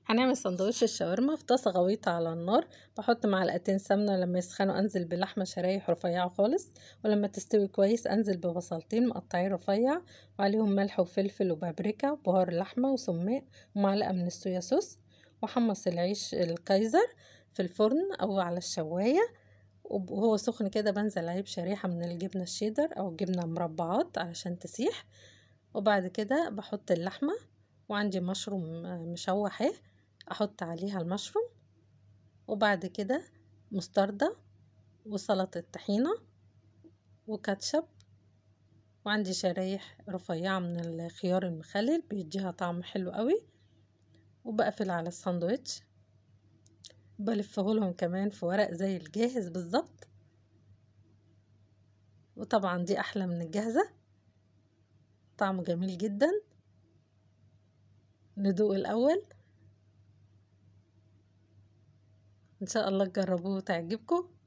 هنعمل سندوتش الشاورما في طاسة غويطة على النار بحط معلقتين سمنة لما يسخنوا انزل بلحمة شرايح رفيعة خالص ولما تستوي كويس انزل ببصلتين مقطعين رفيع وعليهم ملح وفلفل وبابريكا وبهار لحمة وسماق ومعلقة من الصويا صوص وحمص العيش الكايزر في الفرن او على الشواية وهو سخن كده بنزل عليه بشريحة من الجبنة الشيدر او جبنة مربعات علشان تسيح وبعد كده بحط اللحمة وعندي مشروم مشوح اهي احط عليها المشروم وبعد كده مستردة وسلطة طحينة وكاتشب وعندي شرايح رفيعة من الخيار المخلل بيديها طعم حلو قوي وبقفل على الساندوتش بلفه لهم كمان في ورق زي الجاهز بالظبط وطبعا دي احلى من الجاهزة طعمه جميل جدا ندوق الاول ان شاء الله تجربوه وتعجبكم